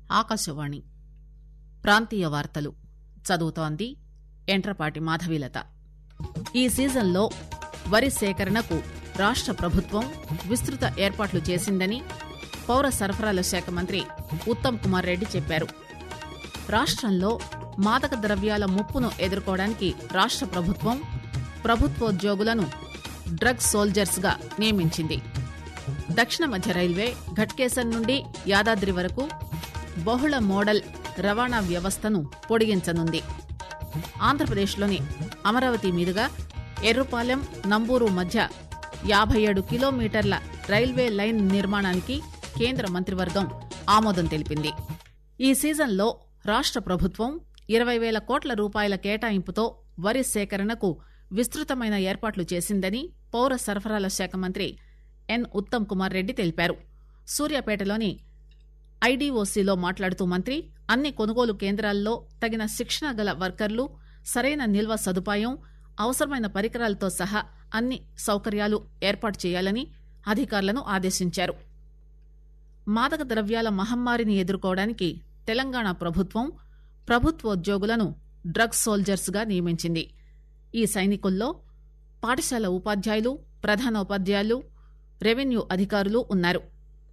ఆకాశవాణి ప్రాంతీయ వార్తలు చదువుతోంది ఎంట్రపాటి మాధవీలత ఈ సీజన్లో వరి సేకరణకు రాష్ట ప్రభుత్వం విస్తృత ఏర్పాట్లు చేసిందని పౌర సరఫరాల శాఖ మంత్రి ఉత్తమ్ కుమార్ రెడ్డి చెప్పారు రాష్టంలో మాదక ద్రవ్యాల ముప్పును ఎదుర్కోవడానికి రాష్ట ప్రభుత్వం ప్రభుత్వోద్యోగులను డ్రగ్ సోల్జర్స్ గా నియమించింది దక్షిణ మధ్య రైల్వే ఘట్కేసర్ నుండి యాదాద్రి వరకు బహుళ మోడల్ రవాణా వ్యవస్థను పొడిగించనుంది ఆంధ్రప్రదేశ్లోని అమరావతి మీదుగా ఎర్రుపాలెం నంబూరు మధ్య యాభై ఏడు కిలోమీటర్ల రైల్వే లైన్ నిర్మాణానికి కేంద్ర మంత్రివర్గం ఆమోదం తెలిపింది ఈ సీజన్లో రాష్ట ప్రభుత్వం ఇరవై వేల కోట్ల రూపాయల కేటాయింపుతో వరి సేకరణకు విస్తృతమైన ఏర్పాట్లు చేసిందని పౌర సరఫరాల శాఖ మంత్రి ఎన్ ఉత్తమ్ కుమార్ రెడ్డి తెలిపారు సూర్యాపేటలోని ఐడీఓసీలో మాట్లాడుతూ మంత్రి అన్ని కొనుగోలు కేంద్రాల్లో తగిన శిక్షణ గల వర్కర్లు సరైన నిల్వ సదుపాయం అవసరమైన పరికరాలతో సహా అన్ని సౌకర్యాలు ఏర్పాటు చేయాలని అధికారులను ఆదేశించారు మాదక ద్రవ్యాల మహమ్మారిని ఎదుర్కోవడానికి తెలంగాణ ప్రభుత్వం ప్రభుత్వోద్యోగులను డ్రగ్ సోల్జర్స్ గా నియమించింది ఈ సైనికుల్లో పాఠశాల ఉపాధ్యాయులు ప్రధానోపాధ్యాయులు రెవెన్యూ అధికారులు ఉన్నారు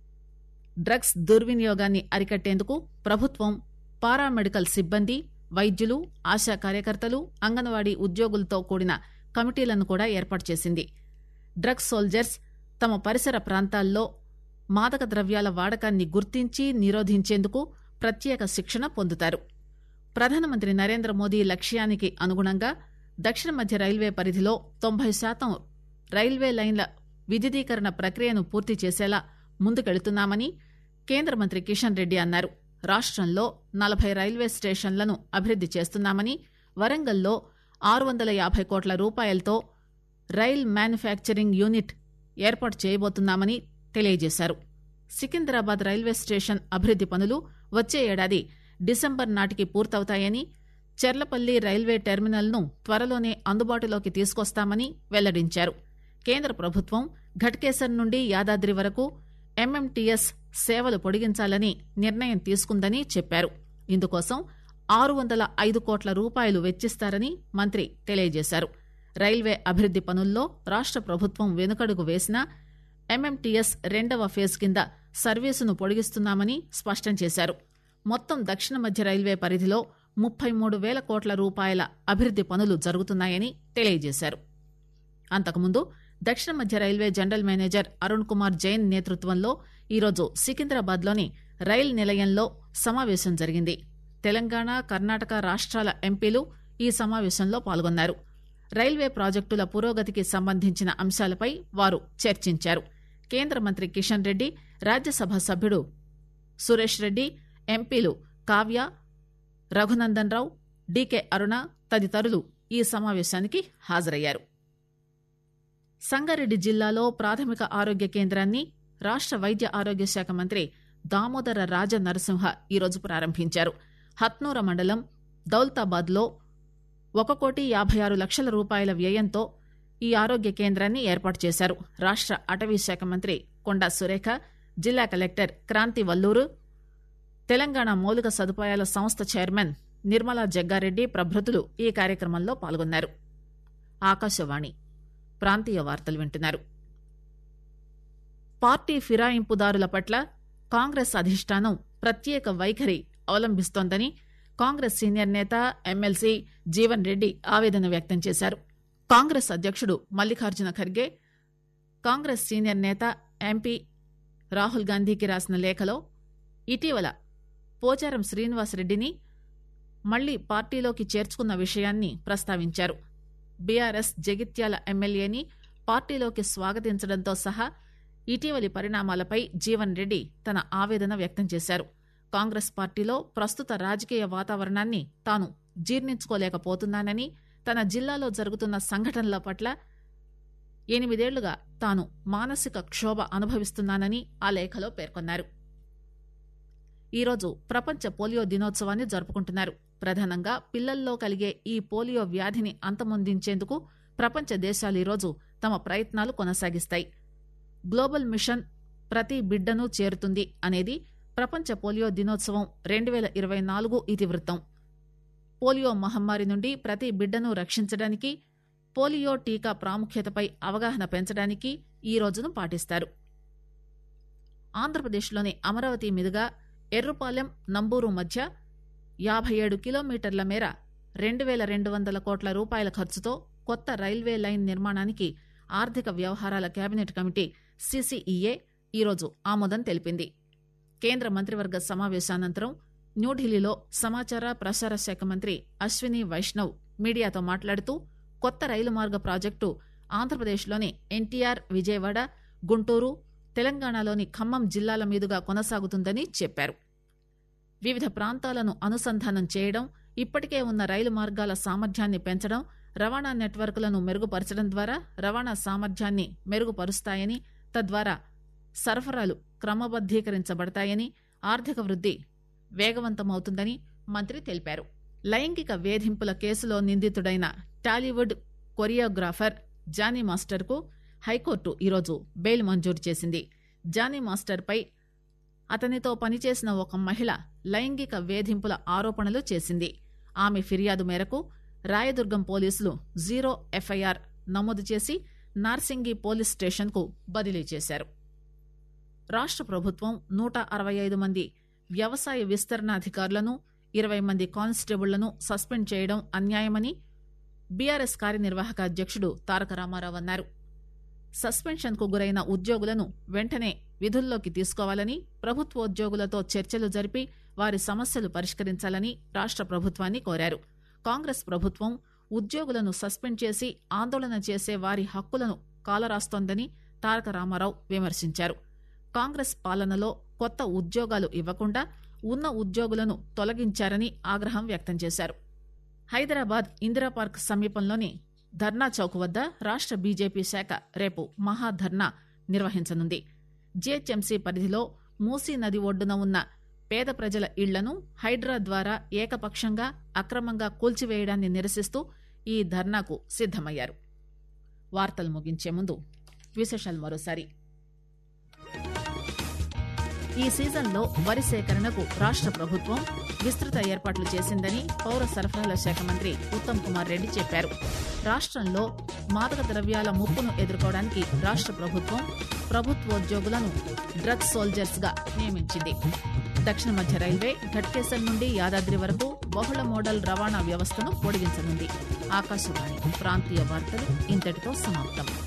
డ్రగ్స్ దుర్వినియోగాన్ని అరికట్టేందుకు ప్రభుత్వం పారామెడికల్ సిబ్బంది వైద్యులు ఆశా కార్యకర్తలు అంగన్వాడీ ఉద్యోగులతో కూడిన కమిటీలను కూడా ఏర్పాటు చేసింది డ్రగ్స్ సోల్జర్స్ తమ పరిసర ప్రాంతాల్లో మాదక ద్రవ్యాల వాడకాన్ని గుర్తించి నిరోధించేందుకు ప్రత్యేక శిక్షణ పొందుతారు ప్రధానమంత్రి నరేంద్ర మోదీ లక్ష్యానికి అనుగుణంగా దక్షిణ మధ్య రైల్వే పరిధిలో తొంభై శాతం రైల్వే లైన్ల విద్యుదీకరణ ప్రక్రియను పూర్తి చేసేలా ముందుకెళుతున్నామని కేంద్ర మంత్రి కిషన్ రెడ్డి అన్నారు రాష్టంలో నలభై రైల్వే స్టేషన్లను అభివృద్ది చేస్తున్నామని వరంగల్లో ఆరు వందల యాభై కోట్ల రూపాయలతో రైల్ మ్యానుఫ్యాక్చరింగ్ యూనిట్ ఏర్పాటు చేయబోతున్నామని తెలియజేశారు సికింద్రాబాద్ రైల్వే స్టేషన్ అభివృద్ది పనులు వచ్చే ఏడాది డిసెంబర్ నాటికి పూర్తవుతాయని చెర్లపల్లి రైల్వే టెర్మినల్ను త్వరలోనే అందుబాటులోకి తీసుకొస్తామని వెల్లడించారు కేంద్ర ప్రభుత్వం ఘట్కేసర్ నుండి యాదాద్రి వరకు ఎంఎంటీఎస్ సేవలు పొడిగించాలని నిర్ణయం తీసుకుందని చెప్పారు ఇందుకోసం ఆరు వందల ఐదు కోట్ల రూపాయలు వెచ్చిస్తారని మంత్రి తెలియజేశారు రైల్వే అభివృద్ది పనుల్లో రాష్ట ప్రభుత్వం వెనుకడుగు వేసినా ఎంఎంటీఎస్ రెండవ ఫేజ్ కింద సర్వీసును పొడిగిస్తున్నామని స్పష్టం చేశారు మొత్తం దక్షిణ మధ్య రైల్వే పరిధిలో ముప్పై మూడు వేల కోట్ల రూపాయల అభివృద్ది పనులు జరుగుతున్నాయని తెలియజేశారు అంతకుముందు దక్షిణ మధ్య railway general manager Arun Kumar Jain నేతృత్వంలో ఈరోజు సికింద్రాబాద్లోని రైల్ నిలయంలో సమావేశం జరిగింది తెలంగాణ కర్ణాటక రాష్ట్రాల ఎంపీలు ఈ సమావేశంలో పాల్గొన్నారు రైల్వే ప్రాజెక్టుల పురోగతికి సంబంధించిన అంశాలపై వారు చర్చించారు కేంద్ర మంత్రి కిషన్ రెడ్డి రాజ్యసభ సభ్యుడు సురేష్ రెడ్డి ఎంపీలు కావ్య రఘునందన్ రావు డీకే అరుణ తదితరులు ఈ సమావేశానికి హాజరయ్యారు సంగారెడ్డి జిల్లాలో ప్రాథమిక ఆరోగ్య కేంద్రాన్ని రాష్ట వైద్య ఆరోగ్య శాఖ మంత్రి దామోదర రాజ నరసింహ ఈరోజు ప్రారంభించారు హత్నూర మండలం దౌల్తాబాద్ లో ఒక కోటి యాభై ఆరు లక్షల రూపాయల వ్యయంతో ఈ ఆరోగ్య కేంద్రాన్ని ఏర్పాటు చేశారు రాష్ట అటవీ శాఖ మంత్రి కొండా సురేఖ జిల్లా కలెక్టర్ క్రాంతి వల్లూరు తెలంగాణ మౌలిక సదుపాయాల సంస్థ చైర్మన్ నిర్మలా జగ్గారెడ్డి ప్రభృతులు ఈ కార్యక్రమంలో పాల్గొన్నారు ఆకాశవాణి ప్రాంతీయ వార్తలు వింటున్నారు పార్టీ ఫిరాయింపుదారుల పట్ల కాంగ్రెస్ అధిష్టానం ప్రత్యేక వైఖరి అవలంబిస్తోందని కాంగ్రెస్ సీనియర్ నేత ఎమ్మెల్సీ జీవన్ రెడ్డి ఆవేదన వ్యక్తం చేశారు కాంగ్రెస్ అధ్యక్షుడు మల్లికార్జున ఖర్గే కాంగ్రెస్ సీనియర్ నేత ఎంపీ రాహుల్ గాంధీకి రాసిన లేఖలో ఇటీవల పోచారం శ్రీనివాసరెడ్డిని మళ్లీ పార్టీలోకి చేర్చుకున్న విషయాన్ని ప్రస్తావించారు బీఆర్ఎస్ జగిత్యాల ఎమ్మెల్యేని పార్టీలోకి స్వాగతించడంతో సహా ఇటీవలి పరిణామాలపై జీవన్ రెడ్డి తన ఆవేదన వ్యక్తం చేశారు కాంగ్రెస్ పార్టీలో ప్రస్తుత రాజకీయ వాతావరణాన్ని తాను జీర్ణించుకోలేకపోతున్నానని తన జిల్లాలో జరుగుతున్న సంఘటనల పట్ల ఎనిమిదేళ్లుగా తాను మానసిక క్షోభ అనుభవిస్తున్నానని ఆ లేఖలో పేర్కొన్నారు ఈరోజు ప్రపంచ పోలియో దినోత్సవాన్ని జరుపుకుంటున్నారు ప్రధానంగా పిల్లల్లో కలిగే ఈ పోలియో వ్యాధిని అంతమొందించేందుకు ప్రపంచ దేశాలు ఈరోజు తమ ప్రయత్నాలు కొనసాగిస్తాయి గ్లోబల్ మిషన్ ప్రతి బిడ్డను చేరుతుంది అనేది ప్రపంచ పోలియో దినోత్సవం రెండు వేల ఇరవై నాలుగు ఇతివృత్తం పోలియో మహమ్మారి నుండి ప్రతి బిడ్డను రక్షించడానికి పోలియో టీకా ప్రాముఖ్యతపై అవగాహన పెంచడానికి ఈ రోజును పాటిస్తారు ఆంధ్రప్రదేశ్లోని అమరావతి మీదుగా ఎర్రుపాలెం నంబూరు మధ్య యాభై ఏడు కిలోమీటర్ల మేర రెండు వేల రెండు వందల కోట్ల రూపాయల ఖర్చుతో కొత్త రైల్వే లైన్ నిర్మాణానికి ఆర్థిక వ్యవహారాల కేబినెట్ కమిటీ సీసీఈఏ ఈరోజు ఆమోదం తెలిపింది కేంద్ర మంత్రివర్గ సమావేశానంతరం న్యూఢిల్లీలో సమాచార ప్రసార శాఖ మంత్రి అశ్విని వైష్ణవ్ మీడియాతో మాట్లాడుతూ కొత్త రైలు మార్గ ప్రాజెక్టు ఆంధ్రప్రదేశ్లోని ఎన్టీఆర్ విజయవాడ గుంటూరు తెలంగాణలోని ఖమ్మం జిల్లాల మీదుగా కొనసాగుతుందని చెప్పారు వివిధ ప్రాంతాలను అనుసంధానం చేయడం ఇప్పటికే ఉన్న రైలు మార్గాల సామర్థ్యాన్ని పెంచడం రవాణా నెట్వర్క్లను మెరుగుపరచడం ద్వారా రవాణా సామర్థ్యాన్ని మెరుగుపరుస్తాయని తద్వారా సరఫరాలు క్రమబద్దీకరించబడతాయని ఆర్థిక వృద్ది వేగవంతమవుతుందని మంత్రి తెలిపారు లైంగిక వేధింపుల కేసులో నిందితుడైన టాలీవుడ్ కొరియోగ్రాఫర్ జానీ మాస్టర్కు హైకోర్టు ఈరోజు బెయిల్ మంజూరు చేసింది జానీ మాస్టర్పై అతనితో పనిచేసిన ఒక మహిళ లైంగిక వేధింపుల ఆరోపణలు చేసింది ఆమె ఫిర్యాదు మేరకు రాయదుర్గం పోలీసులు జీరో ఎఫ్ఐఆర్ నమోదు చేసి నార్సింగి పోలీస్ స్టేషన్కు బదిలీ చేశారు రాష్ట ప్రభుత్వం నూట అరవై ఐదు మంది వ్యవసాయ విస్తరణ అధికారులను ఇరవై మంది కానిస్టేబుళ్లను సస్పెండ్ చేయడం అన్యాయమని బీఆర్ఎస్ కార్యనిర్వాహక అధ్యక్షుడు తారక రామారావు అన్నారు సస్పెన్షన్ కు గురైన ఉద్యోగులను వెంటనే విధుల్లోకి తీసుకోవాలని ప్రభుత్వోద్యోగులతో చర్చలు జరిపి వారి సమస్యలు పరిష్కరించాలని రాష్ట ప్రభుత్వాన్ని కోరారు కాంగ్రెస్ ప్రభుత్వం ఉద్యోగులను సస్పెండ్ చేసి ఆందోళన చేసే వారి హక్కులను కాలరాస్తోందని తారక రామారావు విమర్శించారు కాంగ్రెస్ పాలనలో కొత్త ఉద్యోగాలు ఇవ్వకుండా ఉన్న ఉద్యోగులను తొలగించారని ఆగ్రహం వ్యక్తం చేశారు హైదరాబాద్ ఇందిరా పార్క్ సమీపంలోని ధర్నా చౌక్ వద్ద రాష్ట బీజేపీ శాఖ రేపు మహాధర్నా నిర్వహించనుంది జీహెచ్ఎంసీ పరిధిలో మూసీ నది ఒడ్డున ఉన్న పేద ప్రజల ఇళ్లను హైడ్రా ద్వారా ఏకపక్షంగా అక్రమంగా కూల్చివేయడాన్ని నిరసిస్తూ ఈ ధర్నాకు సిద్దమయ్యారు వార్తలు ముగించే ముందు విశేషాలు మరోసారి ఈ సీజన్లో వరి సేకరణకు రాష్ట ప్రభుత్వం విస్తృత ఏర్పాట్లు చేసిందని పౌర సరఫరాల శాఖ మంత్రి ఉత్తమ్ కుమార్ రెడ్డి చెప్పారు రాష్టంలో మాదక ద్రవ్యాల ముప్పును ఎదుర్కోవడానికి రాష్ట ప్రభుత్వం ప్రభుత్వోద్యోగులను డ్రగ్స్ సోల్జర్స్ గా నియమించింది దక్షిణ మధ్య రైల్వే ఘట్కేసర్ నుండి యాదాద్రి వరకు బహుళ మోడల్ రవాణా వ్యవస్థను పొడిగించనుంది ఆకాశవాణి ప్రాంతీయ వార్తలు ఇంతటితో సమాప్తం